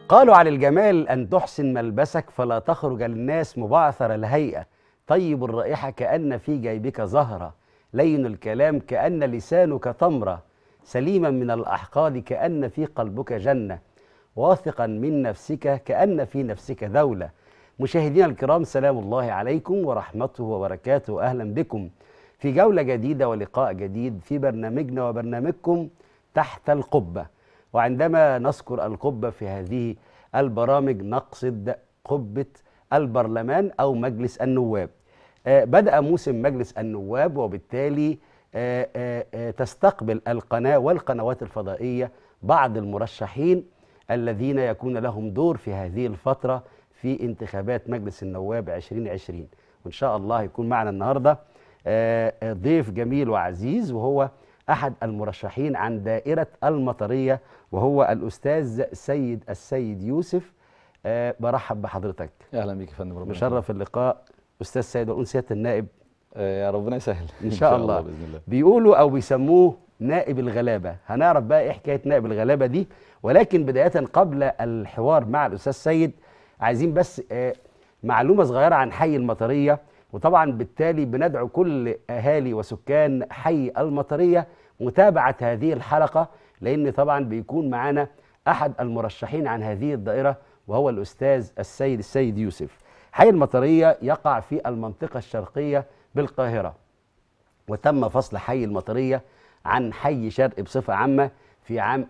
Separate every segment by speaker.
Speaker 1: قالوا على الجمال أن تحسن ملبسك فلا تخرج للناس مبعثر الهيئة طيب الرائحة كأن في جيبك زهرة لين الكلام كأن لسانك تمرة سليما من الأحقاد كأن في قلبك جنة واثقا من نفسك كأن في نفسك دولة مشاهدينا الكرام سلام الله عليكم ورحمته وبركاته أهلا بكم في جولة جديدة ولقاء جديد في برنامجنا وبرنامجكم تحت القبة وعندما نذكر القبة في هذه البرامج نقصد قبة البرلمان أو مجلس النواب آه، بدأ موسم مجلس النواب وبالتالي آه، آه، آه، تستقبل القناة والقنوات الفضائية بعض المرشحين الذين يكون لهم دور في هذه الفترة في انتخابات مجلس النواب 2020 وإن شاء الله يكون معنا النهاردة آه، آه، ضيف جميل وعزيز وهو أحد المرشحين عن دائرة المطرية وهو الأستاذ سيد السيد يوسف آه، برحب بحضرتك
Speaker 2: اهلا بيك يا فندم ربنا
Speaker 1: مشرف اللقاء أستاذ سيد وأقول سيادة النائب
Speaker 2: آه، يا ربنا يسهل
Speaker 1: إن شاء الله.
Speaker 2: باذن الله
Speaker 1: بيقولوا او بيسموه نائب الغلابه هنعرف بقى ايه حكايه نائب الغلابه دي ولكن بدايه قبل الحوار مع الاستاذ سيد عايزين بس آه، معلومه صغيره عن حي المطريه وطبعا بالتالي بندعو كل اهالي وسكان حي المطريه متابعه هذه الحلقه لان طبعا بيكون معانا احد المرشحين عن هذه الدائره وهو الاستاذ السيد السيد يوسف حي المطريه يقع في المنطقه الشرقيه بالقاهره وتم فصل حي المطرية عن حي شرق بصفة عامة في عام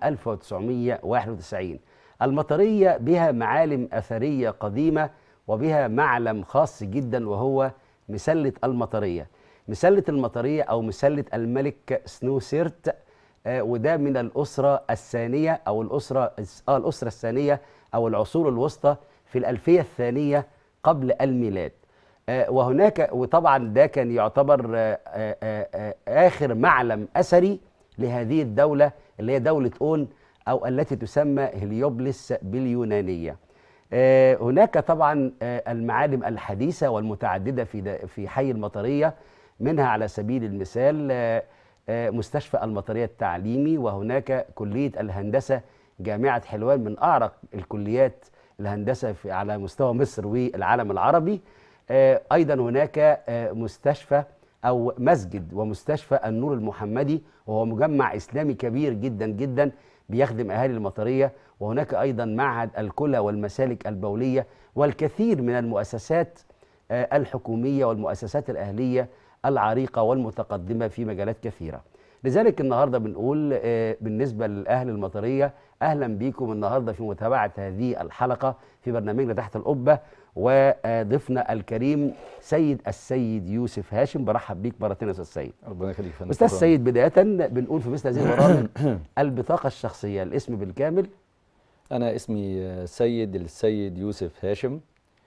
Speaker 1: 1991 المطرية بها معالم أثرية قديمة وبها معلم خاص جدا وهو مسلة المطرية مسلة المطرية أو مسلة الملك سنوسيرت آه، وده من الأسرة الثانية أو الأسرة آه الأسرة الثانية أو العصور الوسطى في الألفية الثانية قبل الميلاد آه، وهناك وطبعا ده كان يعتبر آه، آه، آه، آه، آخر معلم أثري لهذه الدولة اللي هي دولة أون أو التي تسمى هليوبلس باليونانية آه، هناك طبعا آه، المعالم الحديثة والمتعددة في د- في حي المطرية منها على سبيل المثال آه، آه، مستشفى المطرية التعليمي وهناك كلية الهندسة جامعة حلوان من أعرق الكليات الهندسة في على مستوى مصر والعالم العربي آه، أيضا هناك آه، مستشفى أو مسجد ومستشفى النور المحمدي وهو مجمع إسلامي كبير جدا جدا بيخدم أهالي المطرية وهناك أيضا معهد الكلى والمسالك البولية والكثير من المؤسسات آه، الحكومية والمؤسسات الأهلية العريقة والمتقدمة في مجالات كثيرة لذلك النهاردة بنقول آه، بالنسبة للأهل المطرية أهلا بيكم النهاردة في متابعة هذه الحلقة في برنامجنا تحت القبة وضيفنا الكريم سيد السيد يوسف هاشم برحب بيك مرتين يا أستاذ سيد
Speaker 2: ربنا يخليك يا فندم
Speaker 1: أستاذ
Speaker 2: شكراً.
Speaker 1: سيد بداية بنقول في مثل هذه البرامج البطاقة الشخصية الاسم بالكامل
Speaker 2: انا اسمي آه، سيد السيد يوسف هاشم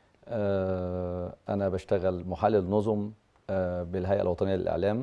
Speaker 2: آه، انا بشتغل محلل نظم آه، بالهيئه الوطنيه للاعلام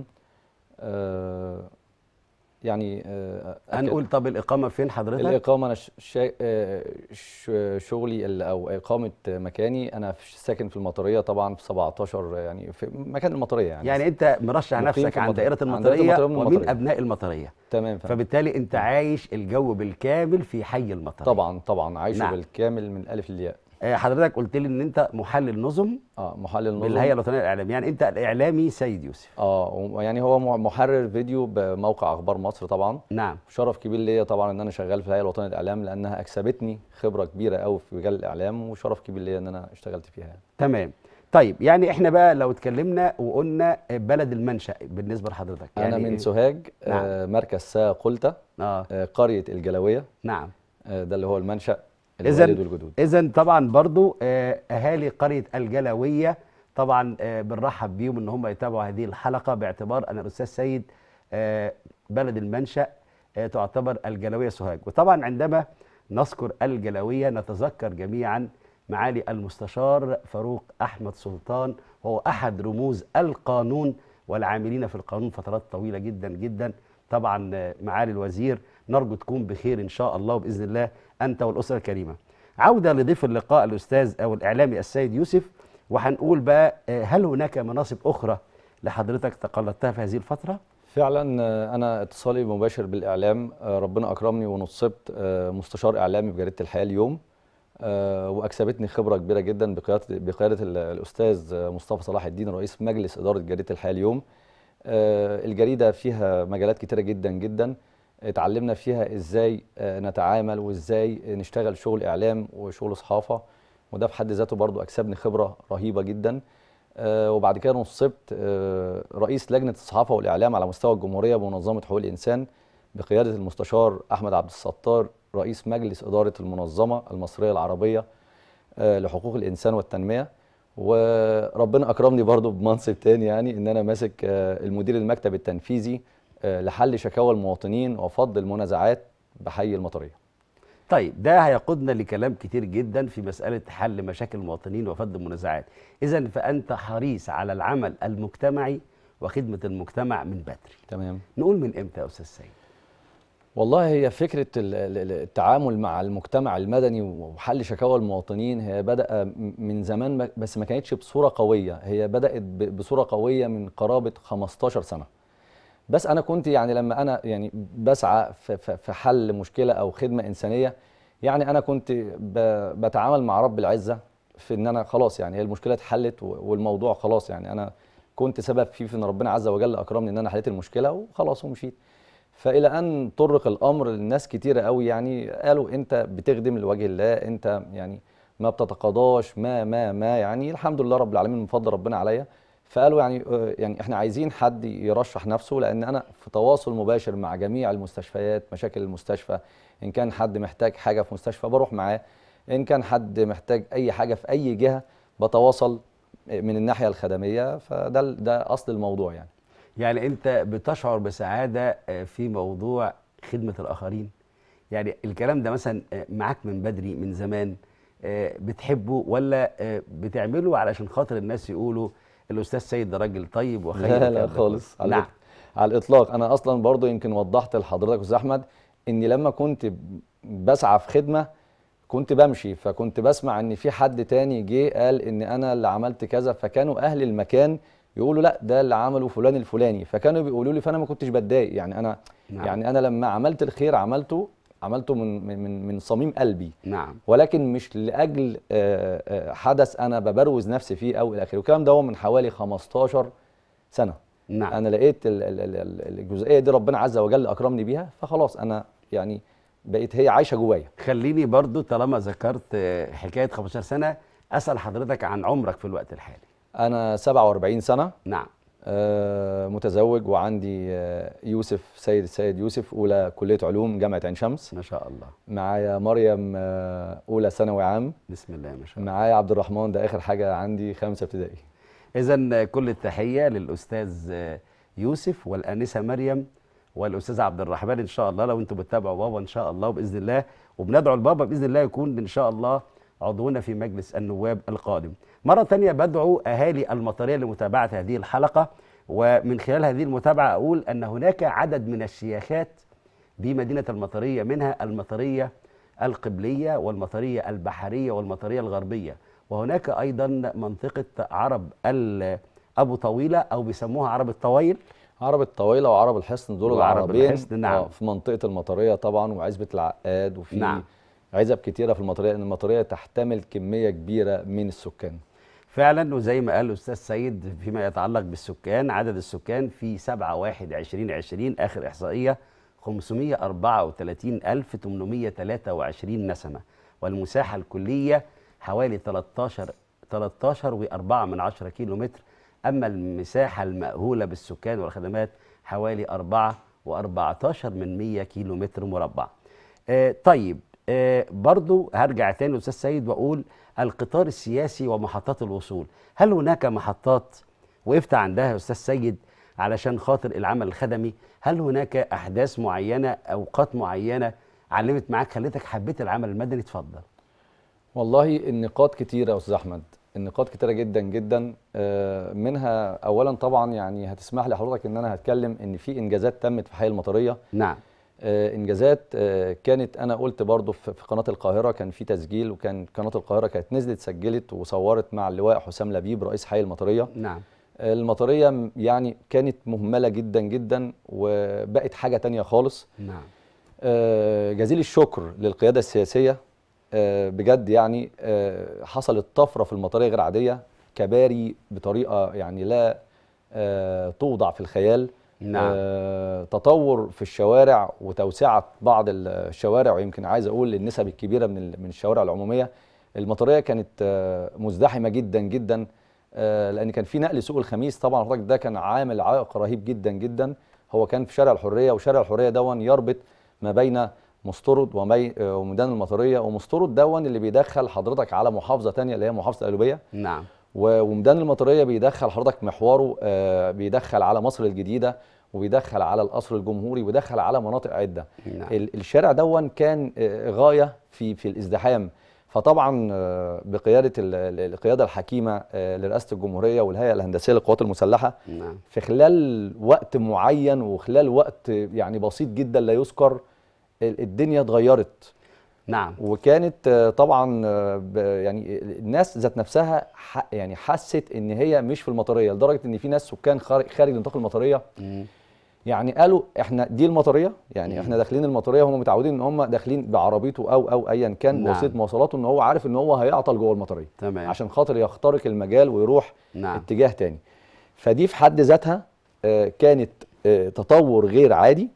Speaker 2: آه، يعني آه، أكد-
Speaker 1: هنقول طب الإقامة فين حضرتك؟
Speaker 2: الاقامه انا ش- شا- آه، ش- شغلي ال- او اقامه مكاني انا في- ساكن في المطريه طبعا في 17 يعني في مكان المطريه يعني,
Speaker 1: يعني أنت مرشح
Speaker 2: مقيم
Speaker 1: نفسك
Speaker 2: في
Speaker 1: عن
Speaker 2: المطرية.
Speaker 1: دائرة
Speaker 2: عن دائرة
Speaker 1: المطرية
Speaker 2: المطرية من
Speaker 1: ومن
Speaker 2: المطرية.
Speaker 1: أبناء المطرية
Speaker 2: تمام فندم.
Speaker 1: فبالتالي أنت عايش الجو بالكامل في حي المطرية
Speaker 2: طبعا طبعا عايشه
Speaker 1: نعم.
Speaker 2: بالكامل من الالف للياء
Speaker 1: آه، حضرتك قلت لي ان انت محلل نظم
Speaker 2: اه محلل نظم
Speaker 1: بالهيئه الوطنيه للاعلام يعني انت الاعلامي سيد يوسف
Speaker 2: اه يعني هو م- محرر فيديو بموقع اخبار مصر طبعا
Speaker 1: نعم
Speaker 2: شرف كبير ليا طبعا ان انا شغال في الهيئه الوطنيه للاعلام لانها اكسبتني خبره كبيره قوي في مجال الاعلام وشرف كبير ليا ان انا اشتغلت فيها يعني.
Speaker 1: تمام طيب يعني احنا بقى لو اتكلمنا وقلنا بلد المنشا بالنسبه لحضرتك
Speaker 2: انا
Speaker 1: يعني
Speaker 2: من سوهاج آه مركز سا قلته
Speaker 1: اه
Speaker 2: آه قريه الجلويه
Speaker 1: نعم
Speaker 2: آه ده اللي هو المنشا
Speaker 1: إذن
Speaker 2: الوالد والجدود
Speaker 1: اذا طبعا برضو آه، اهالي قريه الجلاويه طبعا آه، بنرحب بيهم ان هم يتابعوا هذه الحلقه باعتبار ان الاستاذ سيد آه، بلد المنشا آه، تعتبر الجلاويه سوهاج وطبعا عندما نذكر الجلاويه نتذكر جميعا معالي المستشار فاروق احمد سلطان وهو احد رموز القانون والعاملين في القانون فترات طويله جدا جدا طبعا آه، معالي الوزير نرجو تكون بخير ان شاء الله باذن الله انت والاسره الكريمه. عوده لضيف اللقاء الاستاذ او الاعلامي السيد يوسف وهنقول بقى آه، هل هناك مناصب اخرى لحضرتك تقلدتها في هذه الفتره؟
Speaker 2: فعلا آه، انا اتصالي مباشر بالاعلام آه، ربنا اكرمني ونصبت آه، مستشار اعلامي في جريده الحياه اليوم آه، واكسبتني خبره كبيره جدا بقياده بقياده ال- الاستاذ مصطفى صلاح الدين رئيس مجلس اداره جريده الحياه اليوم آه، الجريده فيها مجالات كتيره جدا جدا اتعلمنا فيها ازاي آه، نتعامل وازاي نشتغل شغل اعلام وشغل صحافه وده في حد ذاته برضو اكسبني خبره رهيبه جدا آه، وبعد كده نصبت آه، رئيس لجنه الصحافه والاعلام على مستوى الجمهوريه بمنظمه حقوق الانسان بقياده المستشار احمد عبد الستار رئيس مجلس اداره المنظمه المصريه العربيه آه، لحقوق الانسان والتنميه وربنا اكرمني برضو بمنصب تاني يعني ان انا ماسك آه، المدير المكتب التنفيذي آه، لحل شكاوى المواطنين وفض المنازعات بحي المطريه
Speaker 1: طيب ده هيقودنا لكلام كتير جدا في مسألة حل مشاكل المواطنين وفض المنازعات إذا فأنت حريص على العمل المجتمعي وخدمة المجتمع من بدري
Speaker 2: تمام
Speaker 1: نقول من إمتى يا أستاذ سيد
Speaker 2: والله هي فكرة ال- ال- ال- التعامل مع المجتمع المدني وحل شكاوى المواطنين هي بدأ م- من زمان ما- بس ما كانتش بصورة قوية هي بدأت ب- بصورة قوية من قرابة 15 سنة بس أنا كنت يعني لما أنا يعني بسعى في- في في حل مشكلة أو خدمة إنسانية يعني أنا كنت ب- بتعامل مع رب العزة في إن أنا خلاص يعني هي المشكلة اتحلت و- والموضوع خلاص يعني أنا كنت سبب فيه في إن ربنا عز وجل أكرمني إن أنا حليت المشكلة وخلاص ومشيت فالى ان طرق الامر للناس كتيره قوي يعني قالوا انت بتخدم لوجه الله انت يعني ما بتتقاضاش ما ما ما يعني الحمد لله رب العالمين من فضل ربنا عليا فقالوا يعني آه، يعني احنا عايزين حد يرشح نفسه لان انا في تواصل مباشر مع جميع المستشفيات مشاكل المستشفى ان كان حد محتاج حاجه في مستشفى بروح معاه ان كان حد محتاج اي حاجه في اي جهه بتواصل من الناحيه الخدميه فده ال- ده اصل الموضوع يعني
Speaker 1: يعني أنت بتشعر بسعادة آه، في موضوع خدمة الآخرين يعني الكلام ده مثلا آه، معاك من بدري من زمان آه، بتحبه ولا آه، بتعمله علشان خاطر الناس يقولوا الأستاذ سيد ده راجل طيب وخير
Speaker 2: لا
Speaker 1: والكلام
Speaker 2: لا
Speaker 1: ده
Speaker 2: خالص
Speaker 1: كله؟
Speaker 2: على
Speaker 1: نعم
Speaker 2: الإطلاق- على الاطلاق انا اصلا برضو يمكن وضحت لحضرتك استاذ احمد اني لما كنت بسعى في خدمه كنت بمشي فكنت بسمع ان في حد تاني جه قال ان انا اللي عملت كذا فكانوا اهل المكان يقولوا لا ده اللي عمله فلان الفلاني فكانوا بيقولوا لي فانا ما كنتش بتضايق يعني انا
Speaker 1: نعم.
Speaker 2: يعني انا لما عملت الخير عملته عملته من من من, من صميم قلبي
Speaker 1: نعم
Speaker 2: ولكن مش لاجل آه، آه، حدث انا ببروز نفسي فيه او الى اخره والكلام ده هو من حوالي 15 سنه
Speaker 1: نعم
Speaker 2: انا لقيت ال- ال- ال- ال- الجزئيه دي ربنا عز وجل اكرمني بيها فخلاص انا يعني بقيت هي عايشه جوايا
Speaker 1: خليني برضو طالما ذكرت آه، حكاية 15 سنة أسأل حضرتك عن عمرك في الوقت الحالي
Speaker 2: انا 47 سنه
Speaker 1: نعم
Speaker 2: آه، متزوج وعندي آه، يوسف سيد السيد يوسف اولى كليه علوم جامعه عين شمس
Speaker 1: ما شاء الله
Speaker 2: معايا مريم آه، اولى ثانوي عام
Speaker 1: بسم الله ما شاء الله
Speaker 2: معايا عبد الرحمن ده اخر حاجه عندي خمسه ابتدائي
Speaker 1: إذا كل التحية للأستاذ آه، يوسف والآنسة مريم والأستاذ عبد الرحمن إن شاء الله لو أنتم بتتابعوا بابا إن شاء الله وبإذن الله وبندعو البابا بإذن الله يكون إن شاء الله عضونا في مجلس النواب القادم مرة تانية بدعو أهالي المطرية لمتابعة هذه الحلقة ومن خلال هذه المتابعة أقول أن هناك عدد من الشياخات بمدينة المطرية منها المطرية القبلية والمطرية البحرية والمطرية الغربية وهناك أيضا منطقة عرب ال- أبو طويلة أو بيسموها عرب الطويل
Speaker 2: عرب الطويلة وعرب الحصن دول
Speaker 1: وعرب
Speaker 2: العربين
Speaker 1: الحصن، نعم.
Speaker 2: آه، في منطقة المطرية طبعا وعزبة العقاد وفي
Speaker 1: نعم.
Speaker 2: عزب كتيرة في المطرية لأن المطرية تحتمل كمية كبيرة من السكان
Speaker 1: فعلا وزي ما قال الأستاذ سيد فيما يتعلق بالسكان عدد السكان في 7 1 2020 آخر إحصائية 534823 نسمة والمساحة الكلية حوالي 13 13 و4 من 10 كيلو متر أما المساحة المأهولة بالسكان والخدمات حوالي 4 و14 من 100 كيلو متر مربع آه طيب آه برضو هرجع تاني لأستاذ سيد وأقول القطار السياسي ومحطات الوصول هل هناك محطات وقفت عندها يا أستاذ سيد علشان خاطر العمل الخدمي هل هناك أحداث معينة أوقات معينة علمت معاك خلتك حبيت العمل المدني اتفضل
Speaker 2: والله النقاط كتيرة يا أستاذ أحمد النقاط كتيرة جدا جدا آه، منها أولا طبعا يعني هتسمح لي حضرتك إن أنا هتكلم إن في إنجازات تمت في حي المطرية
Speaker 1: نعم
Speaker 2: آه، انجازات آه، كانت انا قلت برضو في في قناه القاهره كان في تسجيل وكان قناه القاهره كانت نزلت سجلت وصورت مع اللواء حسام لبيب رئيس حي المطريه
Speaker 1: نعم
Speaker 2: آه، المطريه م- يعني كانت مهمله جدا جدا وبقت حاجه تانية خالص
Speaker 1: نعم
Speaker 2: آه، جزيل الشكر للقياده السياسيه آه، بجد يعني آه، حصلت طفره في المطريه غير عاديه كباري بطريقه يعني لا آه، توضع في الخيال
Speaker 1: نعم.
Speaker 2: آه، تطور في الشوارع وتوسعه بعض الشوارع ويمكن عايز اقول النسب الكبيره من ال- من الشوارع العموميه المطريه كانت آه، مزدحمه جدا جدا آه، لان كان في نقل سوق الخميس طبعا حضرتك ده كان عامل عائق رهيب جدا جدا هو كان في شارع الحريه وشارع الحريه دون يربط ما بين مسترد ومي- آه، وميدان المطريه ومسترد دون اللي بيدخل حضرتك على محافظه تانية اللي هي محافظه القلوبيه
Speaker 1: نعم
Speaker 2: و- وميدان المطريه بيدخل حضرتك محوره آه، بيدخل على مصر الجديده وبيدخل على القصر الجمهوري وبيدخل على مناطق عده
Speaker 1: نعم.
Speaker 2: ال- الشارع دون كان آه، غايه في في الازدحام فطبعا آه، بقياده ال- ال- القياده الحكيمه آه، لرئاسه الجمهوريه والهيئه الهندسيه للقوات المسلحه
Speaker 1: نعم
Speaker 2: في خلال وقت معين وخلال وقت يعني بسيط جدا لا يذكر ال- الدنيا اتغيرت
Speaker 1: نعم
Speaker 2: وكانت آه، طبعا آه، ب- يعني الناس ذات نفسها ح- يعني حست ان هي مش في المطريه لدرجه ان في ناس سكان خارج خارج نطاق المطريه
Speaker 1: مم.
Speaker 2: يعني قالوا احنا دي المطريه يعني احنا داخلين المطريه هم متعودين ان هم داخلين بعربيته او او ايا كان
Speaker 1: نعم.
Speaker 2: بوسيله مواصلاته ان هو عارف ان هو هيعطل جوه المطريه
Speaker 1: تمام
Speaker 2: عشان خاطر يخترق المجال ويروح
Speaker 1: نعم
Speaker 2: اتجاه تاني فدي في حد ذاتها آه، كانت آه، تطور غير عادي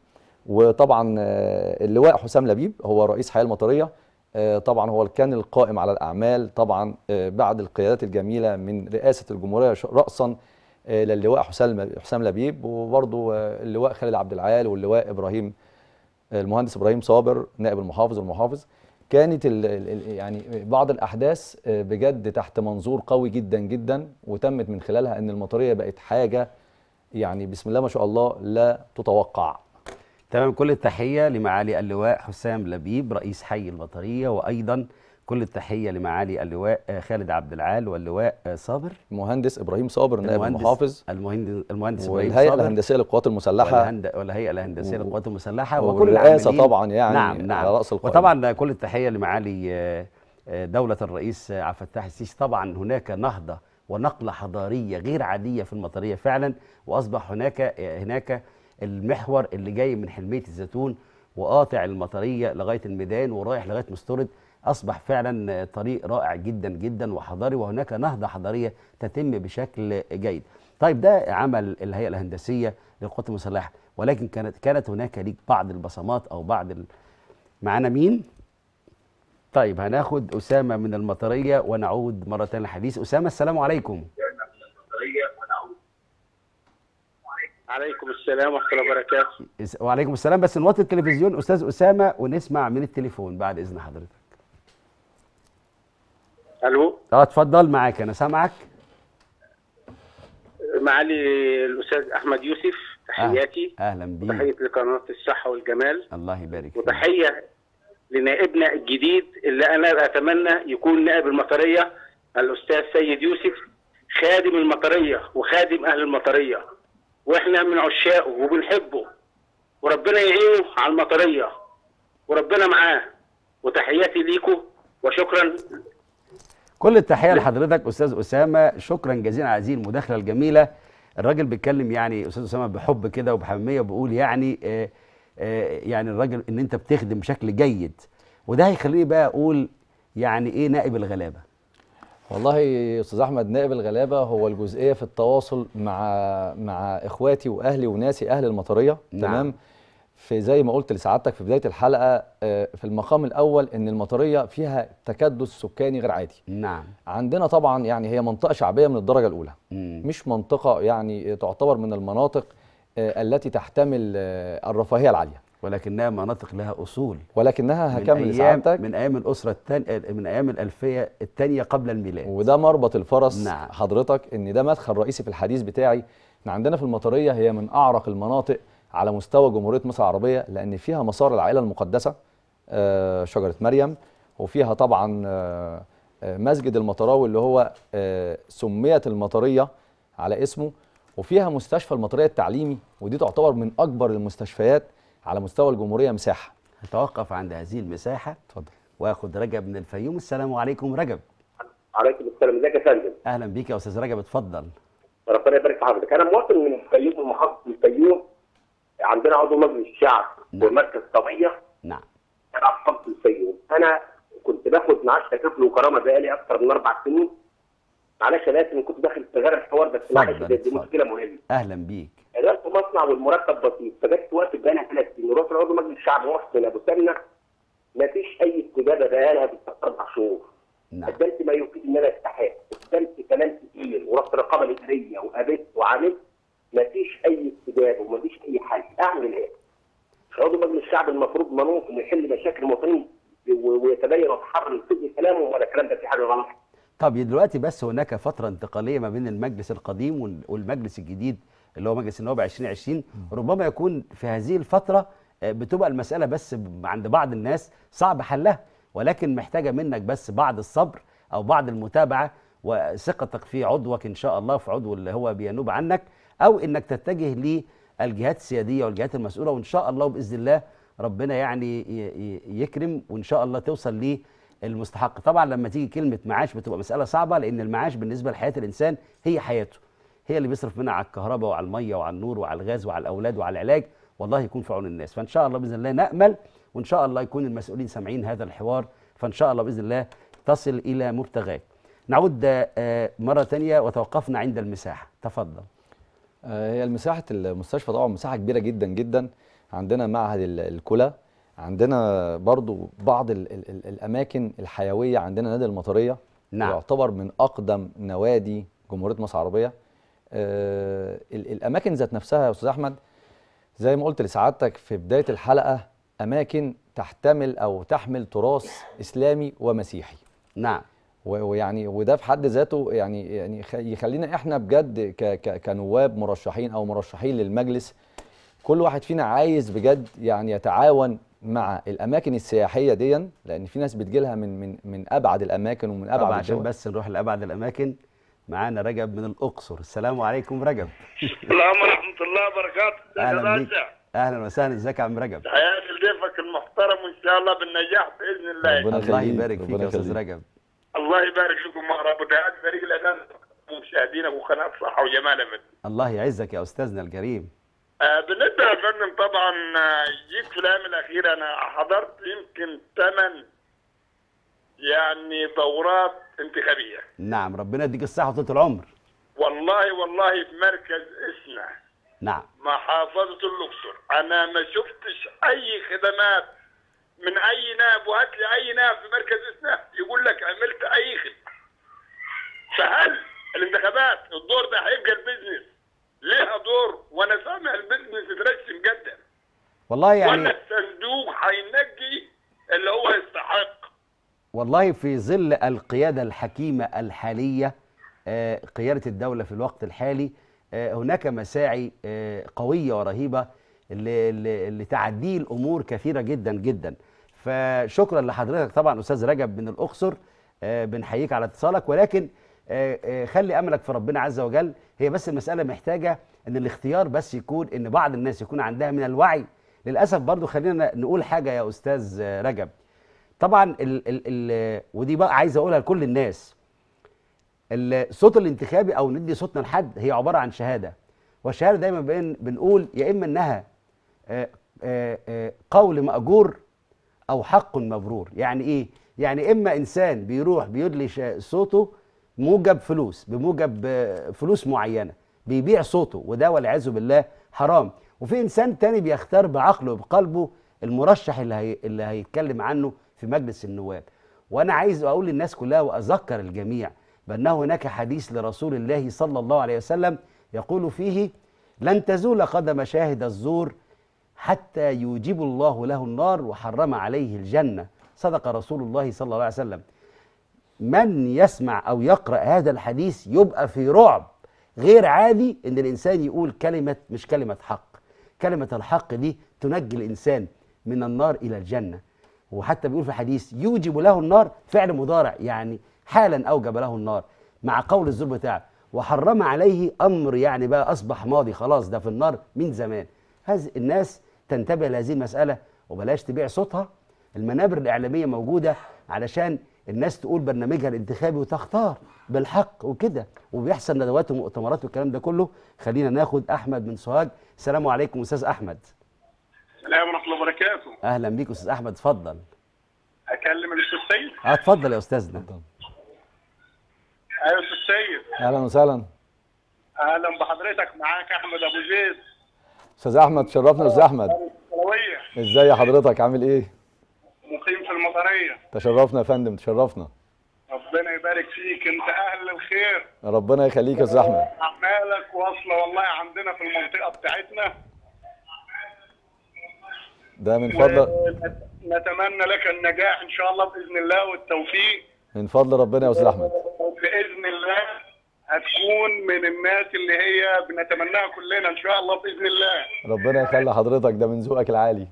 Speaker 2: وطبعا آه، اللواء حسام لبيب هو رئيس حياه المطريه آه، طبعا هو اللي كان القائم على الاعمال طبعا آه، بعد القيادات الجميله من رئاسه الجمهوريه ش- راسا آه، للواء حسام حسام لبيب وبرضه آه، اللواء خالد عبد العال واللواء ابراهيم آه، المهندس ابراهيم صابر نائب المحافظ والمحافظ كانت ال ال يعني بعض الاحداث آه، بجد تحت منظور قوي جدا جدا وتمت من خلالها ان المطريه بقت حاجه يعني بسم الله ما شاء الله لا تتوقع
Speaker 1: تمام كل التحية لمعالي اللواء حسام لبيب رئيس حي المطرية وأيضا كل التحية لمعالي اللواء آه، خالد عبد العال واللواء آه، صابر
Speaker 2: المهندس ابراهيم صابر نائب
Speaker 1: المهندس-
Speaker 2: المحافظ
Speaker 1: المهندس المهندس إبراهيم
Speaker 2: والهيئه
Speaker 1: صابر
Speaker 2: الهندسيه للقوات المسلحه
Speaker 1: والهند- والهيئة الهندسية
Speaker 2: و-
Speaker 1: للقوات المسلحة وكل
Speaker 2: والرئاسه
Speaker 1: العاملين
Speaker 2: طبعا يعني
Speaker 1: نعم نعم
Speaker 2: على راس القائمه
Speaker 1: وطبعا كل التحية لمعالي آه، آه، دولة الرئيس آه، عبد الفتاح السيسي طبعا هناك نهضة ونقلة حضارية غير عادية في المطرية فعلا وأصبح هناك آه، هناك المحور اللي جاي من حلمية الزيتون وقاطع المطرية لغاية الميدان ورايح لغاية مستورد أصبح فعلا آه، طريق رائع جدا جدا وحضاري وهناك نهضة حضارية تتم بشكل جيد طيب ده عمل الهيئة الهندسية للقوات المسلحة ولكن كانت كانت هناك ليك بعض البصمات أو بعض ال... معانا مين؟ طيب هناخد أسامة من المطرية ونعود مرة تانية للحديث أسامة السلام عليكم
Speaker 3: عليكم السلام ورحمة الله وبركاته
Speaker 1: إس- وعليكم السلام بس نوطي التلفزيون أستاذ أسامة ونسمع من التليفون بعد إذن حضرتك
Speaker 3: ألو
Speaker 1: اه اتفضل معاك أنا سامعك
Speaker 3: معالي الأستاذ أحمد يوسف تحياتي
Speaker 1: أهلا بيك
Speaker 3: تحية لقناة الصحة والجمال
Speaker 1: الله يبارك فيك
Speaker 3: وتحية لنائبنا الجديد اللي أنا أتمنى يكون نائب المطرية الأستاذ سيد يوسف خادم المطرية وخادم أهل المطرية وإحنا من عشاقه وبنحبه وربنا يعينه على المطرية وربنا معاه وتحياتي ليكم وشكرا
Speaker 1: كل التحية لحضرتك أستاذ أسامة شكرا جزيلا على هذه المداخلة الجميلة الراجل بيتكلم يعني أستاذ أسامة بحب كده وبحمية وبيقول يعني آه آه يعني الراجل إن أنت بتخدم بشكل جيد وده هيخليني بقى أقول يعني إيه نائب الغلابة
Speaker 2: والله يا استاذ احمد نائب الغلابه هو الجزئيه في التواصل مع مع اخواتي واهلي وناسي اهل المطريه
Speaker 1: نعم.
Speaker 2: تمام في زي ما قلت لسعادتك في بدايه الحلقه آه، في المقام الاول ان المطريه فيها تكدس سكاني غير عادي
Speaker 1: نعم
Speaker 2: عندنا طبعا يعني هي منطقه شعبيه من الدرجه الاولى
Speaker 1: مم.
Speaker 2: مش منطقه يعني تعتبر من المناطق آه، التي تحتمل آه، الرفاهيه العاليه
Speaker 1: ولكنها مناطق لها أصول
Speaker 2: ولكنها
Speaker 1: من
Speaker 2: هكمل
Speaker 1: أيام
Speaker 2: لسعادتك
Speaker 1: من أيام الأسرة الثانية من أيام الألفية الثانية قبل الميلاد
Speaker 2: وده مربط الفرس
Speaker 1: نعم.
Speaker 2: حضرتك ان ده مدخل رئيسي في الحديث بتاعي احنا عندنا في المطريه هي من اعرق المناطق على مستوى جمهوريه مصر العربيه لان فيها مسار العائله المقدسه آه، شجره مريم وفيها طبعا آه، آه، مسجد المطراوي اللي هو آه، سميت المطريه على اسمه وفيها مستشفى المطريه التعليمي ودي تعتبر من اكبر المستشفيات على مستوى الجمهوريه مساحه
Speaker 1: هتوقف عند هذه المساحة
Speaker 2: اتفضل
Speaker 1: واخد رجب من الفيوم السلام عليكم رجب
Speaker 4: عليكم السلام ازيك يا فندم
Speaker 1: أهلا بيك يا أستاذ رجب اتفضل
Speaker 4: ربنا يبارك في حضرتك انا مواطن من الفيوم ومحافظه الفيوم عندنا عضو مجلس الشعب
Speaker 1: نعم.
Speaker 4: ومركز طبيه
Speaker 1: نعم
Speaker 4: انا محافظه الفيوم انا كنت باخد معاش تكافل وكرامه بقالي اكثر من اربع سنين معلش انا اسف إن كنت داخل في غير الحوار بس معلش
Speaker 1: اتفضل،
Speaker 4: دي, دي
Speaker 1: اتفضل.
Speaker 4: مشكله مهمه
Speaker 1: اهلا بيك
Speaker 4: شغال في مصنع والمرتب بسيط فجت وقت بقالها ثلاث سنين رحت لعضو مجلس الشعب محسن ابو سمنه ما فيش اي استجابه بقالها بالظبط اربع شهور
Speaker 1: نعم
Speaker 4: قدمت ما يفيد ان انا استحق قدمت كلام كتير ورحت الرقابه الاداريه وقابلت وعملت ما فيش اي استجابه وما فيش اي حل اعمل ايه؟ عضو مجلس الشعب المفروض منوط انه يحل مشاكل المواطنين و- ويتبين ويتحرر صدق كلامه ولا الكلام ده في حاجه غلط
Speaker 1: طب دلوقتي بس هناك فترة انتقالية ما بين المجلس القديم وال- والمجلس الجديد اللي هو مجلس النواب 2020 ربما يكون في هذه الفترة آه، بتبقى المسألة بس ب- عند بعض الناس صعب حلها ولكن محتاجة منك بس بعض الصبر أو بعض المتابعة وثقتك في عضوك إن شاء الله في عضو اللي هو بينوب عنك أو إنك تتجه للجهات السيادية والجهات المسؤولة وإن شاء الله بإذن الله ربنا يعني ي- ي- يكرم وإن شاء الله توصل ليه المستحق طبعا لما تيجي كلمه معاش بتبقى مساله صعبه لان المعاش بالنسبه لحياه الانسان هي حياته هي اللي بيصرف منها على الكهرباء وعلى الميه وعلى النور وعلى الغاز وعلى الاولاد وعلى العلاج والله يكون في عون الناس فان شاء الله باذن الله نامل وان شاء الله يكون المسؤولين سامعين هذا الحوار فان شاء الله باذن الله تصل الى مبتغاك نعود آه، مره ثانيه وتوقفنا عند المساحه تفضل
Speaker 2: آه، هي مساحة المستشفى طبعا مساحة كبيرة جدا جدا عندنا معهد ال- الكلى عندنا برضو بعض ال ال ال الأماكن الحيوية عندنا نادي المطرية
Speaker 1: نعم.
Speaker 2: يعتبر من أقدم نوادي جمهورية مصر العربية آه ال الأماكن ذات نفسها يا أستاذ أحمد زي ما قلت لسعادتك في بداية الحلقة أماكن تحتمل أو تحمل تراث إسلامي ومسيحي
Speaker 1: نعم
Speaker 2: و- ويعني وده في حد ذاته يعني يعني خ- يخلينا احنا بجد ك ك كنواب مرشحين او مرشحين للمجلس كل واحد فينا عايز بجد يعني يتعاون مع الاماكن السياحيه دي لان في ناس بتجيلها من من من ابعد الاماكن ومن
Speaker 1: طبعا
Speaker 2: ابعد
Speaker 1: عشان
Speaker 2: الدول
Speaker 1: بس نروح لابعد الاماكن معانا رجب من الاقصر السلام عليكم رجب
Speaker 5: السلام ورحمة الله وبركاته
Speaker 1: اهلا بيك
Speaker 5: باشا
Speaker 1: اهلا وسهلا ازيك يا عم رجب
Speaker 5: تحياتي لضيفك المحترم وإن شاء الله بالنجاح بإذن الله
Speaker 2: ربنا
Speaker 1: الله
Speaker 2: يخليك،
Speaker 1: يبارك فيك
Speaker 2: ربنا
Speaker 1: يا استاذ
Speaker 2: يخليك.
Speaker 1: رجب
Speaker 5: الله يبارك فيكم يا رب وتحياتي فريق الإعلام ومشاهدينك وقناة صحة وجمال أبد
Speaker 1: الله يعزك يا استاذنا الكريم
Speaker 5: آه بالنسبة يا فندم طبعا آه، جيت في الأيام الأخيرة أنا حضرت يمكن ثمان يعني دورات انتخابية
Speaker 1: نعم ربنا يديك الصحة وطولة العمر
Speaker 5: والله والله في مركز إسنا
Speaker 1: نعم
Speaker 5: محافظة الأقصر أنا ما شفتش أي خدمات من أي نائب وهات لي أي نائب في مركز إسنا يقول لك عملت أي خدمة فهل الانتخابات الدور ده هيبقى البيزنس ليها دور وأنا سامع البيزنس اترسم جدا
Speaker 1: والله يعني
Speaker 5: ولا الصندوق هينجي اللي هو يستحق
Speaker 1: والله في ظل القيادة الحكيمة الحالية آه، قيادة الدولة في الوقت الحالي آه، هناك مساعي آه، قوية ورهيبة ل- ل- لتعدي الأمور كثيرة جدا جدا فشكرا لحضرتك طبعا أستاذ رجب من الأقصر آه، بنحييك على اتصالك ولكن آه، آه، خلي أملك في ربنا عز وجل هي بس المسألة محتاجة أن الاختيار بس يكون أن بعض الناس يكون عندها من الوعي للأسف برضو خلينا نقول حاجة يا أستاذ آه، رجب طبعا ال ال ال ودي بقى عايز اقولها لكل الناس الصوت الانتخابي او ندي صوتنا لحد هي عباره عن شهاده والشهاده دايما بين بنقول يا اما انها آه، آه، آه، قول ماجور او حق مبرور يعني ايه يعني اما انسان بيروح بيدلي شا- صوته موجب فلوس بموجب آه، فلوس معينه بيبيع صوته وده والعياذ بالله حرام وفي انسان تاني بيختار بعقله وبقلبه المرشح اللي هي اللي هيتكلم عنه في مجلس النواب وانا عايز اقول للناس كلها واذكر الجميع بانه هناك حديث لرسول الله صلى الله عليه وسلم يقول فيه لن تزول قدم شاهد الزور حتى يوجب الله له النار وحرم عليه الجنه صدق رسول الله صلى الله عليه وسلم من يسمع او يقرا هذا الحديث يبقى في رعب غير عادي ان الانسان يقول كلمه مش كلمه حق كلمه الحق دي تنجي الانسان من النار الى الجنه وحتى بيقول في الحديث يوجب له النار فعل مضارع يعني حالا اوجب له النار مع قول الزور بتاعه وحرم عليه امر يعني بقى اصبح ماضي خلاص ده في النار من زمان هذه الناس تنتبه لهذه المساله وبلاش تبيع صوتها المنابر الاعلاميه موجوده علشان الناس تقول برنامجها الانتخابي وتختار بالحق وكده وبيحصل ندوات ومؤتمرات والكلام ده كله خلينا ناخد احمد من سوهاج السلام عليكم استاذ احمد
Speaker 5: السلام ورحمة الله وبركاته
Speaker 1: اهلا بيك استاذ احمد اتفضل
Speaker 5: اكلم الاستاذ سيد
Speaker 1: اه اتفضل يا استاذنا
Speaker 5: ايوه استاذ سيد
Speaker 2: اهلا وسهلا
Speaker 5: اهلا بحضرتك معاك احمد ابو زيد
Speaker 2: استاذ احمد شرفنا استاذ احمد
Speaker 5: الصلويه
Speaker 2: ازاي حضرتك عامل ايه
Speaker 5: مقيم في المطريه
Speaker 2: تشرفنا يا فندم تشرفنا
Speaker 5: ربنا يبارك فيك انت اهل الخير
Speaker 2: ربنا يخليك يا استاذ احمد
Speaker 5: اعمالك واصله والله عندنا في المنطقه بتاعتنا
Speaker 2: ده من فضل
Speaker 5: ونتمنى لك النجاح ان شاء الله باذن الله والتوفيق
Speaker 2: من فضل ربنا يا استاذ احمد
Speaker 5: وباذن الله هتكون من الناس اللي هي بنتمناها كلنا ان شاء الله باذن الله
Speaker 2: ربنا يخلي حضرتك ده من ذوقك العالي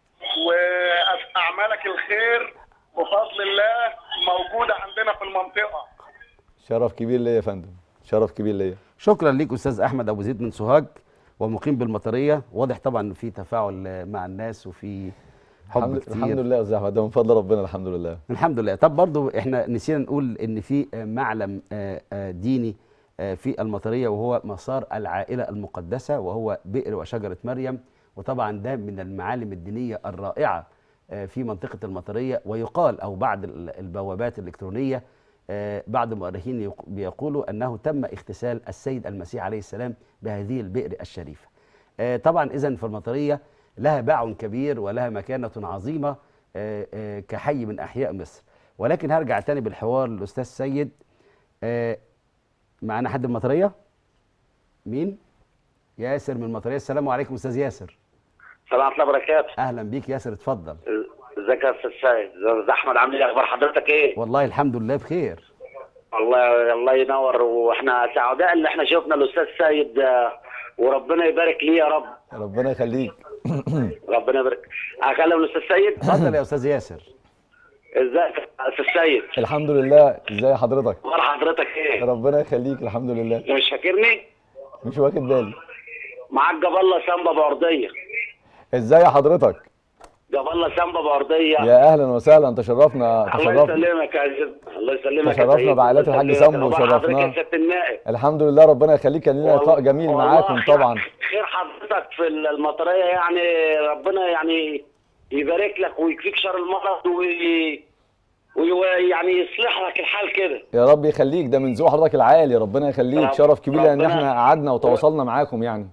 Speaker 5: واعمالك الخير بفضل الله موجوده عندنا في المنطقه
Speaker 2: شرف كبير ليا يا فندم شرف كبير ليا
Speaker 1: شكرا ليك استاذ احمد ابو زيد من سوهاج ومقيم بالمطريه واضح طبعا إن في تفاعل مع الناس وفي حب
Speaker 2: الحمد,
Speaker 1: كتير
Speaker 2: الحمد لله يا استاذ احمد ده من فضل ربنا الحمد لله
Speaker 1: الحمد لله طب برضو احنا نسينا نقول ان في معلم آه، آه، ديني آه، في المطريه وهو مسار العائله المقدسه وهو بئر وشجره مريم وطبعا ده من المعالم الدينيه الرائعه آه، في منطقه المطريه ويقال او بعض ال- البوابات الالكترونيه آه، بعض المؤرخين يق- بيقولوا انه تم اغتسال السيد المسيح عليه السلام بهذه البئر الشريفه. آه، طبعا اذا في المطريه لها باع كبير ولها مكانه عظيمه آه، آه، كحي من احياء مصر ولكن هرجع تاني بالحوار للاستاذ سيد آه، معانا حد من المطريه مين ياسر من المطريه السلام عليكم استاذ ياسر
Speaker 4: السلام ورحمه الله وبركاته
Speaker 1: اهلا بيك ياسر اتفضل
Speaker 4: ازيك يا استاذ سيد استاذ احمد عامل ايه اخبار حضرتك ايه
Speaker 1: والله الحمد لله بخير
Speaker 4: الله الله ينور واحنا سعداء ان احنا شفنا الاستاذ سيد آه، وربنا يبارك ليه يا رب
Speaker 2: ربنا يخليك
Speaker 4: ربنا يبارك اكلم الاستاذ سيد
Speaker 1: اتفضل يا استاذ ياسر
Speaker 4: ازيك يا استاذ سيد
Speaker 2: الحمد لله ازاي حضرتك
Speaker 4: اخبار حضرتك ايه
Speaker 2: ربنا يخليك الحمد لله
Speaker 4: مش فاكرني
Speaker 2: مش واخد بالي
Speaker 4: معاك جاب الله سامبا بأرضية
Speaker 2: ازاي حضرتك
Speaker 4: جاب الله سامبا بأرضية
Speaker 2: يا اهلا وسهلا تشرفنا
Speaker 4: الله
Speaker 2: تشرفنا
Speaker 4: يسلمك يا عزيز الله يسلمك يا
Speaker 2: تشرفنا
Speaker 4: سيد.
Speaker 2: بعائلات
Speaker 4: الله
Speaker 2: الحاج
Speaker 4: يسلمك.
Speaker 2: سامبو
Speaker 4: أخبار حضرتك
Speaker 2: وشرفناه.
Speaker 4: يا سيادة النائب
Speaker 2: الحمد لله ربنا يخليك كان لنا لقاء جميل
Speaker 4: والله
Speaker 2: معاكم
Speaker 4: خير-
Speaker 2: طبعا
Speaker 4: خير حضرتك في المطريه يعني ربنا يعني يبارك لك ويكفيك شر المرض وي- ويعني يصلح لك الحال كده
Speaker 2: يا رب يخليك ده من ذوق حضرتك العالي ربنا يخليك
Speaker 4: رب-
Speaker 2: شرف كبير لان
Speaker 4: ربنا-
Speaker 2: احنا قعدنا وتواصلنا معاكم يعني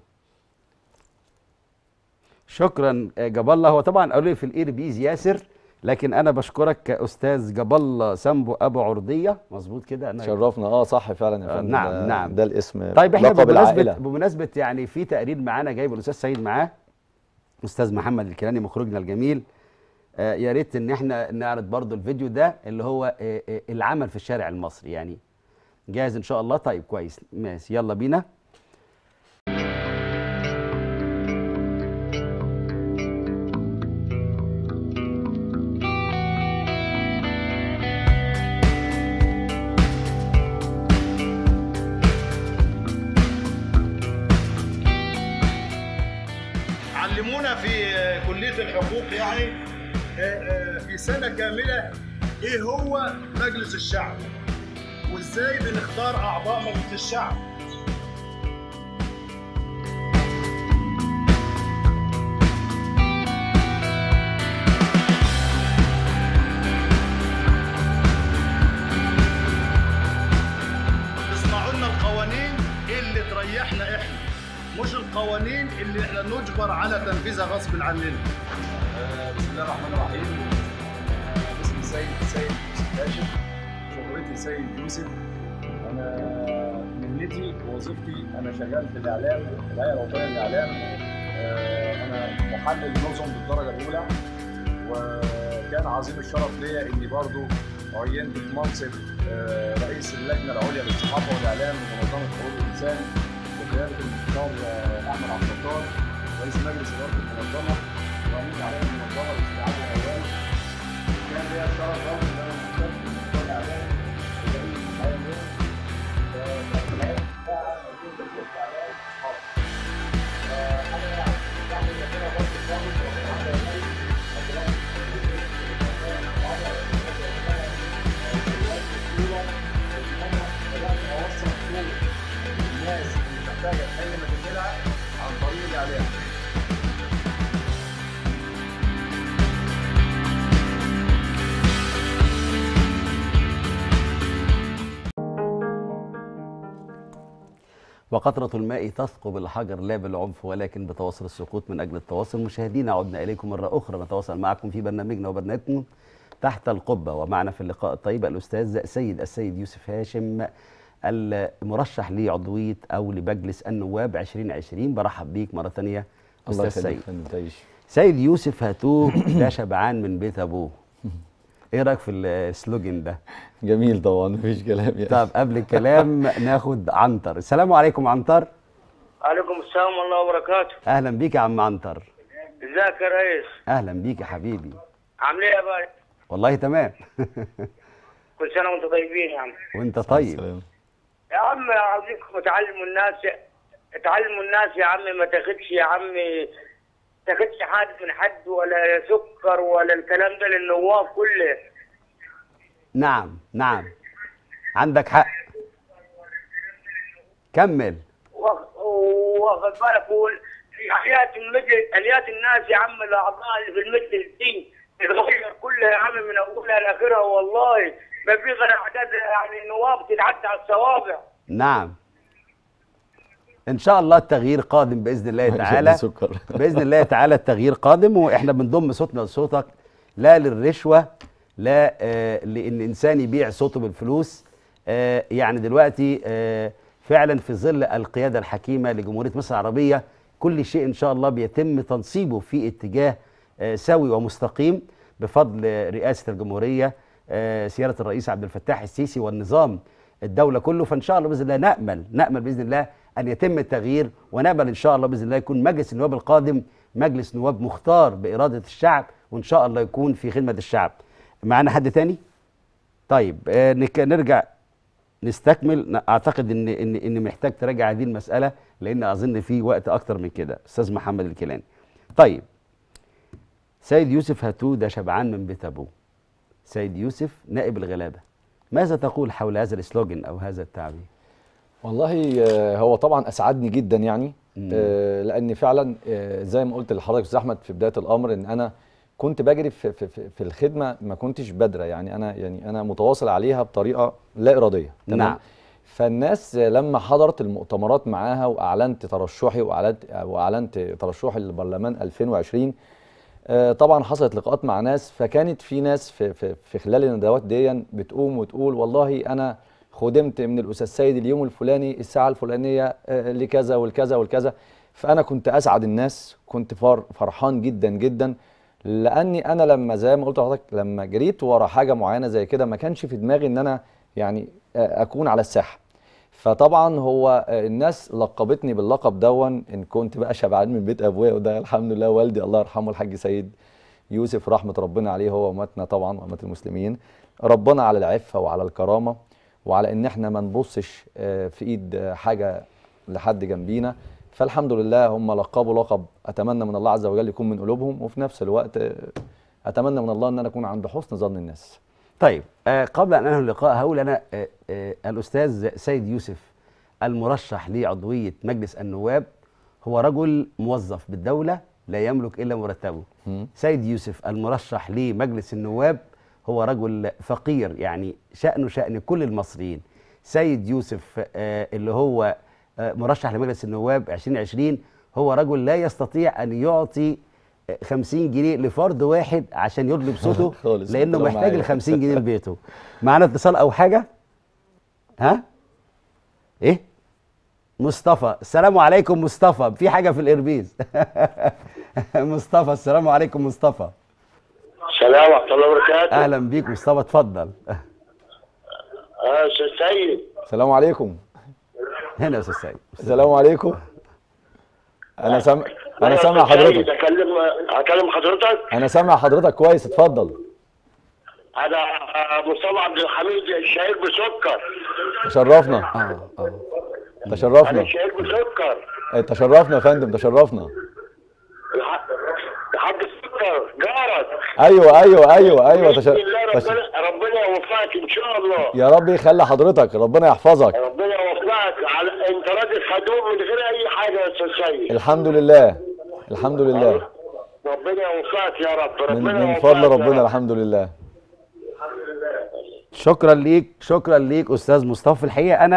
Speaker 1: شكرا آه، جاب الله هو طبعا قالوا لي في الاير بيز ياسر لكن انا بشكرك كاستاذ جاب الله سامبو ابو عرضيه مظبوط كده انا
Speaker 2: شرفنا اه صح فعلا يا
Speaker 1: آه،
Speaker 2: فندم
Speaker 1: نعم،
Speaker 2: ده-
Speaker 1: نعم.
Speaker 2: ده الاسم
Speaker 1: طيب احنا
Speaker 2: لقب
Speaker 1: بمناسبه
Speaker 2: العائلة.
Speaker 1: بمناسبه يعني في تقرير معانا جايب الاستاذ سيد معاه استاذ محمد الكيلاني مخرجنا الجميل آه يا ريت ان احنا نعرض برضو الفيديو ده اللي هو آه آه العمل في الشارع المصري يعني جاهز ان شاء الله طيب كويس ماشي يلا بينا
Speaker 6: علمونا في كلية الحقوق يعني آه، آه، في سنة كاملة ايه هو مجلس الشعب وازاي بنختار اعضاء مجلس الشعب تصنعوا لنا القوانين اللي تريحنا احنا مش القوانين اللي احنا نجبر على تنفيذها غصب عننا
Speaker 7: بسم الله الرحمن الرحيم اسمي سيد سيد يوسف هاشم شهرتي سيد يوسف انا مهنتي ووظيفتي انا شغال في الاعلام الهيئه الوطنيه للاعلام آه، انا محلل نظم بالدرجه الاولى وكان عظيم الشرف ليا اني برضو عينت في منصب آه، رئيس اللجنه العليا للصحافه والاعلام بمنظمه حقوق الانسان بقياده المستشار آه، احمد عبد الستار رئيس مجلس اداره المنظمه وامين عليها المنظمه الاستيعاب والاوان كان ليا الشرف برضه ان انا مشترك في مستوى الاعلام ورئيس الحياه اليوم فكان العلم بتاعها موجود في مستوى الاعلام خاص فانا يعني بعمل كده برضه خالص وعلى يدي أدراك الناس اللي محتاجه تحل مشاكلها عن طريق الاعلام
Speaker 1: وقطرة الماء تثقب الحجر لا بالعنف ولكن بتواصل السقوط من أجل التواصل مشاهدينا عدنا إليكم مرة أخرى نتواصل معكم في برنامجنا وبرنامجكم تحت القبة ومعنا في اللقاء الطيب الأستاذ سيد السيد يوسف هاشم المرشح لعضوية أو لمجلس النواب 2020 برحب بيك مرة ثانية
Speaker 2: الله
Speaker 1: أستاذ
Speaker 2: يخليك
Speaker 1: سيد
Speaker 2: فندم تعيش
Speaker 1: سيد يوسف هاتوه ده شبعان من بيت أبوه إيه رأيك في السلوجن ده؟
Speaker 2: جميل طبعا مفيش كلام يعني
Speaker 1: طب قبل الكلام ناخد عنتر السلام عليكم عنتر
Speaker 8: عليكم السلام ورحمة الله وبركاته
Speaker 1: اهلا بيك يا عم عنتر
Speaker 8: ازيك يا ريس
Speaker 1: اهلا بيك يا حبيبي
Speaker 8: عامل ايه يا باشا
Speaker 1: والله تمام
Speaker 8: كل سنة وانتم طيبين يا عم
Speaker 1: وانت طيب
Speaker 2: سلام.
Speaker 8: يا عم عاوزينكم تعلموا الناس تعلموا الناس يا عم ما تاخدش يا عم تاخدش حاجة من حد ولا سكر ولا الكلام ده للنواب كله
Speaker 1: نعم نعم عندك حق كمل
Speaker 8: واخ- واخد بالك وال- في حياة المجلس حياة الناس يا عم الأعضاء اللي في المجلس دي تتغير كلها يا عم من أولها لآخرها والله ما في غير أعداد يعني نواب تتعدى على الصوابع
Speaker 1: نعم ان شاء الله التغيير قادم باذن الله
Speaker 2: عشان
Speaker 1: تعالى
Speaker 2: السكر.
Speaker 1: باذن الله تعالى التغيير قادم واحنا بنضم صوتنا لصوتك لا للرشوه لا آه لان انسان يبيع صوته بالفلوس آه يعني دلوقتي آه فعلا في ظل القياده الحكيمه لجمهوريه مصر العربيه كل شيء ان شاء الله بيتم تنصيبه في اتجاه آه سوي ومستقيم بفضل رئاسه الجمهوريه آه سياده الرئيس عبد الفتاح السيسي والنظام الدوله كله فان شاء الله باذن الله نامل نامل باذن الله ان يتم التغيير ونامل ان شاء الله باذن الله يكون مجلس النواب القادم مجلس نواب مختار باراده الشعب وان شاء الله يكون في خدمه الشعب معانا حد تاني طيب آه نك- نرجع نستكمل ن- اعتقد ان ان ان محتاج تراجع هذه المساله لان اظن في وقت اكتر من كده استاذ محمد الكيلاني طيب سيد يوسف هاتوه ده شبعان من بيت ابوه سيد يوسف نائب الغلابه ماذا تقول حول هذا السلوجن او هذا التعبير
Speaker 2: والله آه، هو طبعا اسعدني جدا يعني
Speaker 1: مم.
Speaker 2: آه، لان فعلا آه، زي ما قلت لحضرتك استاذ احمد في بدايه الامر ان انا كنت بجري في, في, في, في الخدمه ما كنتش بادره يعني انا يعني انا متواصل عليها بطريقه لا اراديه تمام
Speaker 1: نعم.
Speaker 2: فالناس لما حضرت المؤتمرات معاها واعلنت ترشحي واعلنت واعلنت ترشحي للبرلمان 2020 آه، طبعا حصلت لقاءات مع ناس فكانت في ناس في, في, في خلال الندوات دي بتقوم وتقول والله انا خدمت من الاستاذ سيد اليوم الفلاني الساعه الفلانيه آه، لكذا والكذا والكذا فانا كنت اسعد الناس كنت فر فرحان جدا جدا لاني انا لما زي ما قلت لحضرتك لما جريت ورا حاجه معينه زي كده ما كانش في دماغي ان انا يعني آه، اكون على الساحه فطبعا هو آه، الناس لقبتني باللقب دون ان كنت بقى شبعان من بيت ابويا وده الحمد لله والدي الله يرحمه الحاج سيد يوسف رحمه ربنا عليه هو وماتنا طبعا وامات المسلمين ربنا على العفه وعلى الكرامه وعلى ان احنا ما نبصش آه، في ايد آه، حاجه لحد جنبينا فالحمد لله هم لقبوا لقب اتمنى من الله عز وجل يكون من قلوبهم وفي نفس الوقت آه، اتمنى من الله ان انا اكون عند حسن ظن الناس
Speaker 1: طيب آه قبل ان انهي اللقاء هقول انا آه آه الاستاذ سيد يوسف المرشح لعضويه مجلس النواب هو رجل موظف بالدوله لا يملك الا مرتبه
Speaker 2: مم.
Speaker 1: سيد يوسف المرشح لمجلس النواب هو رجل فقير يعني شأنه شأن كل المصريين سيد يوسف آه اللي هو آه مرشح لمجلس النواب 2020 هو رجل لا يستطيع أن يعطي آه، 50 جنيه لفرد واحد عشان يطلب صوته
Speaker 2: خالص،
Speaker 1: لأنه
Speaker 2: ربنا
Speaker 1: محتاج
Speaker 2: معايا.
Speaker 1: ال 50 جنيه لبيته معانا اتصال أو حاجة ها إيه مصطفى السلام عليكم مصطفى في حاجة في الإربيز مصطفى السلام عليكم مصطفى
Speaker 3: السلام ورحمه الله وبركاته
Speaker 1: اهلا بيك مصطفى اتفضل
Speaker 3: اه استاذ سيد
Speaker 2: السلام عليكم
Speaker 1: هنا يا استاذ سيد
Speaker 2: السلام عليكم انا سامع انا سامع حضرتك
Speaker 3: اكلم اكلم حضرتك
Speaker 2: انا سامع حضرتك كويس اتفضل
Speaker 3: انا آه، مصطفى عبد الحميد الشهير بسكر
Speaker 2: تشرفنا
Speaker 1: اه اه
Speaker 3: انا
Speaker 2: تشرفنا
Speaker 3: الشهير بسكر
Speaker 2: تشرفنا يا فندم تشرفنا
Speaker 3: الح- الحاج سكر جارك
Speaker 2: ايوه ايوه ايوه ايوه
Speaker 3: بسم
Speaker 2: تشر...
Speaker 3: الله
Speaker 2: تش...
Speaker 3: ربنا ربنا يوفقك ان شاء الله
Speaker 2: يا رب يخلي حضرتك ربنا يحفظك
Speaker 3: ربنا يوفقك على انت راجل خدوم من غير اي حاجه يا استاذ سيد
Speaker 2: الحمد لله الحمد لله
Speaker 3: ربنا يوفقك يا رب
Speaker 2: من,
Speaker 3: ربنا
Speaker 2: من
Speaker 3: يوفقك
Speaker 2: فضل
Speaker 3: يا
Speaker 2: ربنا
Speaker 3: رب.
Speaker 2: الحمد لله
Speaker 1: شكرا ليك شكرا ليك استاذ مصطفى في الحقيقه انا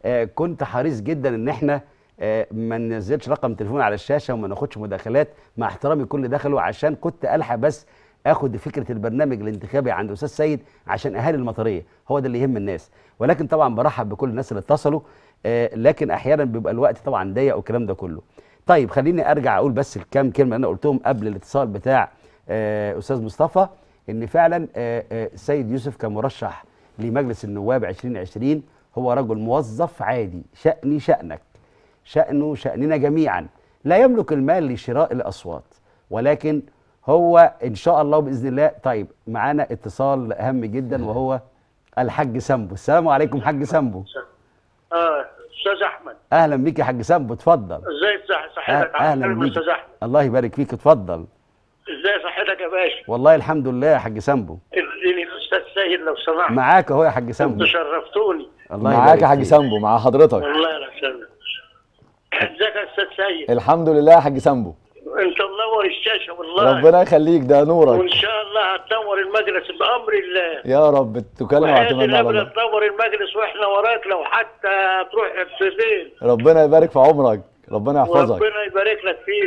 Speaker 1: آه، كنت حريص جدا ان احنا آه، ما ننزلش رقم تليفون على الشاشه وما ناخدش مداخلات مع احترامي كل دخلوا عشان كنت الحق بس اخد فكره البرنامج الانتخابي عند استاذ سيد عشان اهالي المطريه هو ده اللي يهم الناس ولكن طبعا برحب بكل الناس اللي اتصلوا آه، لكن احيانا بيبقى الوقت طبعا ضيق والكلام ده كله طيب خليني ارجع اقول بس الكام كلمه اللي انا قلتهم قبل الاتصال بتاع آه، استاذ مصطفى ان فعلا آه، آه، السيد يوسف كمرشح لمجلس النواب 2020 هو رجل موظف عادي شأني شأنك شأنه شأننا جميعا لا يملك المال لشراء الأصوات ولكن هو إن شاء الله بإذن الله طيب معانا اتصال هام جدا وهو الحاج سامبو السلام عليكم حاج سامبو
Speaker 8: اه استاذ احمد
Speaker 1: أهلا بيك يا حاج سامبو اتفضل
Speaker 8: ازاي صح-
Speaker 1: أه-
Speaker 8: صحتك
Speaker 1: أهلا
Speaker 8: عامل
Speaker 1: بيك
Speaker 8: استاذ احمد
Speaker 1: الله يبارك فيك اتفضل
Speaker 8: ازاي صحتك يا باشا
Speaker 1: والله الحمد لله يا حاج سامبو
Speaker 8: اديني الاستاذ سيد لو سمحت
Speaker 1: معاك اهو يا حاج سامبو
Speaker 8: انتوا شرفتوني
Speaker 1: الله
Speaker 2: معاك
Speaker 1: يبارك
Speaker 2: يا حاج
Speaker 1: فيك.
Speaker 2: سامبو مع حضرتك
Speaker 8: والله يا سلام ازيك يا استاذ سيد
Speaker 2: الحمد لله يا حاج سامبو
Speaker 8: انت منور الشاشه والله
Speaker 2: ربنا يخليك ده
Speaker 8: وان
Speaker 2: نورك
Speaker 8: شاء الله هتنور المجلس بامر الله
Speaker 2: يا رب تكلم
Speaker 8: وحياة
Speaker 2: واعتمدنا على
Speaker 8: النبي
Speaker 2: الله
Speaker 8: تنور المجلس واحنا وراك لو حتى تروح حصتين
Speaker 2: ربنا يبارك في عمرك ربنا يحفظك
Speaker 8: وربنا يبارك لك فيه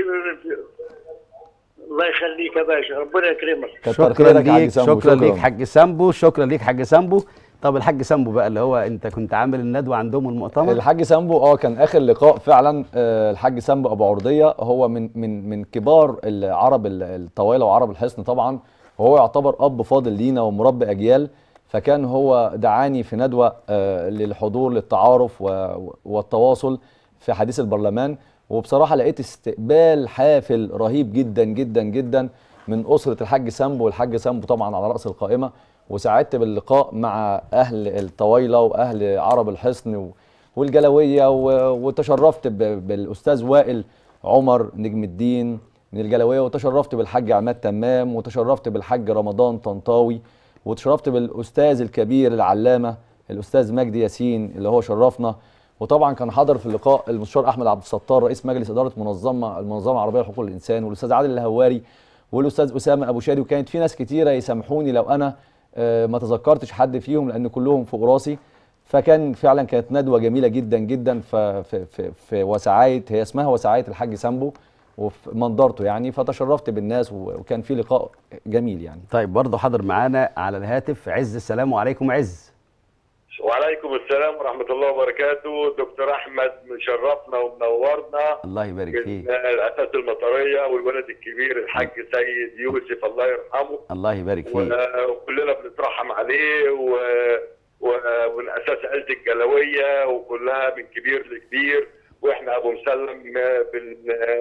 Speaker 8: الله يخليك يا باشا ربنا يكرمك
Speaker 2: كتر
Speaker 1: شكرا
Speaker 2: خيرك يا حاج
Speaker 1: ليك
Speaker 2: سامبو
Speaker 1: شكرا ليك حاج سامبو شكرا ليك حاج سامبو طب الحاج سامبو بقى اللي هو انت كنت عامل الندوه عندهم المؤتمر
Speaker 2: الحاج سامبو اه كان اخر لقاء فعلا آه، الحاج سامبو ابو عرديه هو من من من كبار العرب ال- الطويله وعرب الحصن طبعا وهو يعتبر اب فاضل لينا ومربي اجيال فكان هو دعاني في ندوه آه، للحضور للتعارف و- والتواصل في حديث البرلمان وبصراحه لقيت استقبال حافل رهيب جدا جدا جدا من اسره الحاج سامبو والحاج سامبو طبعا على راس القائمه وسعدت باللقاء مع اهل الطويله واهل عرب الحصن و- والجلويه و- وتشرفت ب- بالاستاذ وائل عمر نجم الدين من الجلويه وتشرفت بالحاج عماد تمام وتشرفت بالحاج رمضان طنطاوي وتشرفت بالاستاذ الكبير العلامه الاستاذ مجدي ياسين اللي هو شرفنا وطبعا كان حاضر في اللقاء المستشار احمد عبد الستار رئيس مجلس اداره منظمه المنظمه العربيه لحقوق الانسان والاستاذ عادل الهواري والاستاذ اسامه ابو شادي وكانت في ناس كتيره يسامحوني لو انا آه، ما تذكرتش حد فيهم لان كلهم فوق راسي فكان فعلا كانت ندوه جميله جدا جدا ف- في في في وسعايه هي اسمها وسعايه الحاج سامبو وفي منظرته يعني فتشرفت بالناس و- وكان في لقاء جميل يعني
Speaker 1: طيب برضه حاضر معانا على الهاتف عز السلام عليكم عز
Speaker 5: وعليكم السلام ورحمة الله وبركاته دكتور أحمد مشرفنا ومنورنا
Speaker 1: الله يبارك
Speaker 5: من
Speaker 1: فيك
Speaker 5: الأساس المطرية والولد الكبير الحاج سيد يوسف الله يرحمه
Speaker 1: الله يبارك فيك
Speaker 5: و- وكلنا بنترحم عليه و... و... ومن أساس عيلة الجلوية وكلها من كبير لكبير وإحنا أبو مسلم بن...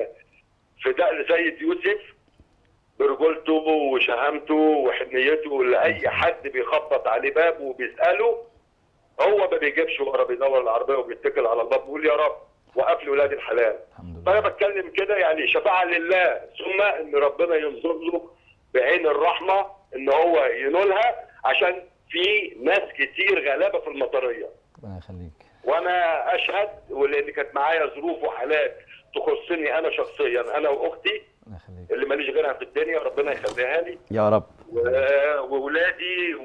Speaker 5: فداء لسيد يوسف برجولته وشهامته وحنيته لأي حد بيخبط عليه باب وبيسأله هو ما بيجيبش ورا بيدور العربيه وبيتكل على الله بيقول يا رب وقف لي ولاد الحلال
Speaker 2: الحمد لله
Speaker 5: فانا بتكلم كده يعني شفاعه لله ثم ان ربنا ينظر له بعين الرحمه ان هو ينولها عشان في ناس كتير غلابه في المطريه
Speaker 2: ربنا يخليك
Speaker 5: وانا اشهد ولان كانت معايا ظروف وحالات تخصني انا شخصيا انا واختي
Speaker 2: ربنا يخليك
Speaker 5: اللي ماليش غيرها في الدنيا ربنا يخليها لي
Speaker 1: يا رب
Speaker 5: و- وولادي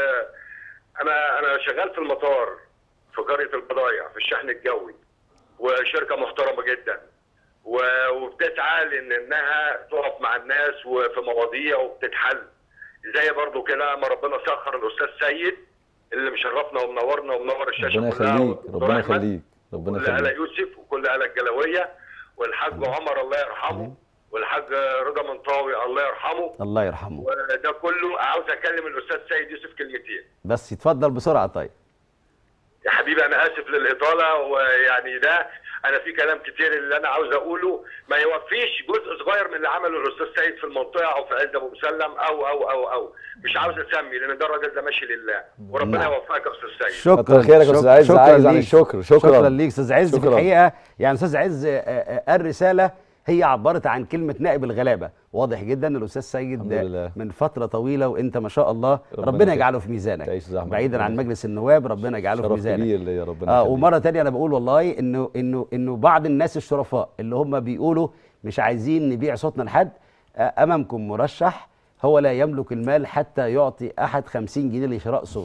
Speaker 5: وانا انا شغال في المطار في قريه البضايع في الشحن الجوي وشركه محترمه جدا و- وبتسعى لان انها تقف مع الناس وفي مواضيع وبتتحل زي برضو كده ما ربنا سخر الاستاذ سيد اللي مشرفنا ومنورنا ومنور الشاشه
Speaker 2: ربنا
Speaker 5: كلها
Speaker 2: يخليك
Speaker 5: ودكتور
Speaker 2: ربنا
Speaker 5: أحمد.
Speaker 2: يخليك ربنا
Speaker 5: كل آل
Speaker 2: يخليك
Speaker 5: يوسف وكل آل الجلوية والحاج عمر الله يرحمه والحاج رضا منطاوي الله يرحمه
Speaker 1: الله يرحمه
Speaker 5: وده كله عاوز اكلم الاستاذ سيد يوسف كلمتين
Speaker 1: بس يتفضل بسرعه طيب
Speaker 5: يا حبيبي انا اسف للاطاله ويعني ده انا في كلام كتير اللي انا عاوز اقوله ما يوفيش جزء صغير من اللي عمله الاستاذ سيد في المنطقه او في عز ابو مسلم او او او او مش عاوز اسمي لان ده الراجل ده ماشي لله وربنا
Speaker 1: نعم.
Speaker 5: يوفقك يا استاذ سيد
Speaker 1: شكرا
Speaker 2: كتر خيرك يا أستاذ عز، عايز عن
Speaker 1: ليك.
Speaker 2: الشكر، شكرا.
Speaker 1: شكرا ليك استاذ عز في
Speaker 2: شكرا.
Speaker 1: الحقيقه يعني استاذ عز آه، آه، قال رساله هي عبرت عن كلمه نائب الغلابه واضح جدا ان الاستاذ سيد
Speaker 2: الحمد لله.
Speaker 1: من فتره طويله وانت ما شاء الله
Speaker 2: ربنا
Speaker 1: ربنا
Speaker 2: يخليك.
Speaker 1: يجعله في ميزانك
Speaker 2: تعيش يا أحمد.
Speaker 1: بعيدا عن
Speaker 2: ربنا
Speaker 1: مجلس النواب ربنا يجعله في
Speaker 2: شرف
Speaker 1: ميزانك
Speaker 2: كبير ليا ربنا
Speaker 1: اه
Speaker 2: يخليك.
Speaker 1: ومره تانية انا بقول والله انه انه انه بعض الناس الشرفاء اللي هم بيقولوا مش عايزين نبيع صوتنا لحد آه، امامكم مرشح هو لا يملك المال حتى يعطي احد 50 جنيه لشراء صوته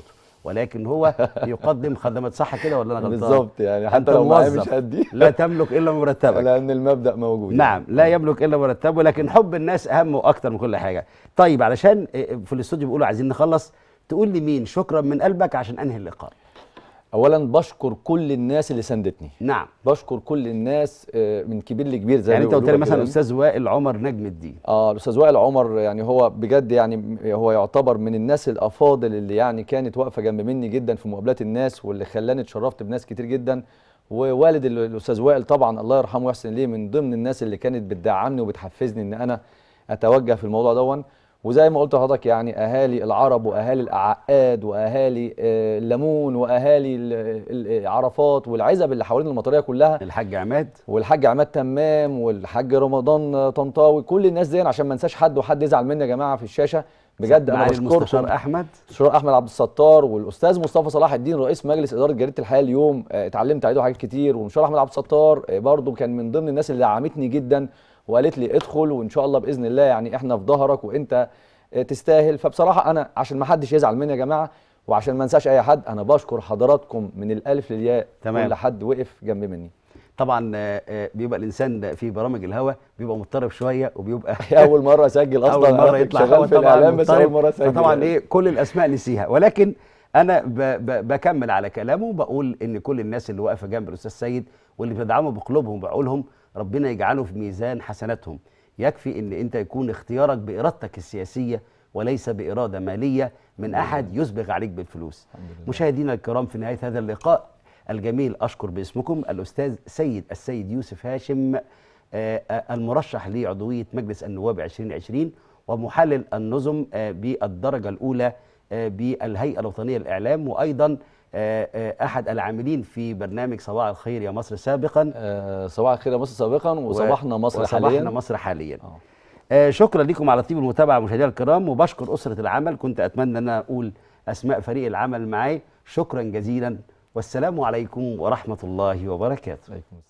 Speaker 1: ولكن هو يقدم خدمات صح كده ولا انا غلطان
Speaker 2: بالظبط يعني حتى
Speaker 1: أنت
Speaker 2: لو معايا
Speaker 1: موظف.
Speaker 2: مش هدي
Speaker 1: لا تملك الا مرتبك
Speaker 2: لان المبدا موجود
Speaker 1: نعم لا يملك الا مرتبه لكن حب الناس اهم واكتر من كل حاجه طيب علشان في الاستوديو بيقولوا عايزين نخلص تقول لي مين شكرا من قلبك عشان انهي اللقاء
Speaker 2: اولا بشكر كل الناس اللي ساندتني
Speaker 1: نعم
Speaker 2: بشكر كل الناس آه، من كبير لكبير زي
Speaker 1: يعني
Speaker 2: ما
Speaker 1: انت قلت لي
Speaker 2: بيقولوا
Speaker 1: مثلا
Speaker 2: كده.
Speaker 1: الاستاذ وائل عمر نجم الدين
Speaker 2: اه الاستاذ وائل عمر يعني هو بجد يعني هو يعتبر من الناس الافاضل اللي يعني كانت واقفه جنب مني جدا في مقابلات الناس واللي خلاني اتشرفت بناس كتير جدا ووالد ال- الاستاذ وائل طبعا الله يرحمه ويحسن ليه من ضمن الناس اللي كانت بتدعمني وبتحفزني ان انا اتوجه في الموضوع دون وزي ما قلت لحضرتك يعني اهالي العرب واهالي العقاد واهالي آه، الليمون واهالي ال- ال- عرفات والعزب اللي حوالين المطريه كلها
Speaker 1: الحاج عماد
Speaker 2: والحاج عماد تمام والحاج رمضان طنطاوي كل الناس دي عشان ما انساش حد وحد يزعل مني يا جماعه في الشاشه بجد انا
Speaker 1: معالي
Speaker 2: بشكركم
Speaker 1: المستشار احمد
Speaker 2: المستشار احمد عبد الستار والاستاذ مصطفى صلاح الدين رئيس مجلس اداره جريده الحياه اليوم آه، اتعلمت عليه حاجات كتير والمستشار احمد عبد الستار آه، برضو كان من ضمن الناس اللي دعمتني جدا وقالت لي ادخل وان شاء الله باذن الله يعني احنا في ظهرك وانت آه، تستاهل فبصراحه انا عشان ما حدش يزعل مني يا جماعه وعشان ما انساش اي حد انا بشكر حضراتكم من الالف للياء
Speaker 1: تمام.
Speaker 2: كل حد وقف جنب مني
Speaker 1: طبعا آه، آه، بيبقى الانسان في برامج الهوا بيبقى مضطرب شويه وبيبقى
Speaker 2: اول مره اسجل اصلا
Speaker 1: اول مره
Speaker 2: أنا
Speaker 1: يطلع
Speaker 2: شغال
Speaker 1: هوا
Speaker 2: في
Speaker 1: طبعا
Speaker 2: الاعلام بس اول
Speaker 1: مضطرب.
Speaker 2: مره اسجل
Speaker 1: فطبعا ايه كل الاسماء نسيها ولكن انا ب ب بكمل على كلامه وبقول ان كل الناس اللي واقفه جنب الاستاذ سيد واللي بتدعمه بقلوبهم بقولهم ربنا يجعله في ميزان حسناتهم يكفي ان انت يكون اختيارك بارادتك السياسيه وليس باراده ماليه من احد يسبغ عليك بالفلوس مشاهدينا الكرام في نهايه هذا اللقاء الجميل اشكر باسمكم الاستاذ سيد السيد يوسف هاشم آه، آه، المرشح لعضويه مجلس النواب 2020 ومحلل النظم آه، بالدرجه الاولى آه، بالهيئه الوطنيه للاعلام وايضا آه، آه، احد العاملين في برنامج صباح الخير يا مصر سابقا
Speaker 2: آه صباح الخير يا مصر سابقا وصباحنا مصر
Speaker 1: وصباحنا
Speaker 2: حاليا
Speaker 1: مصر حاليا
Speaker 2: آه.
Speaker 1: آه شكرا لكم على طيب المتابعه مشاهدينا الكرام وبشكر اسره العمل كنت اتمنى ان أنا اقول اسماء فريق العمل معي شكرا جزيلا والسلام عليكم ورحمه الله وبركاته
Speaker 2: عليكم السلام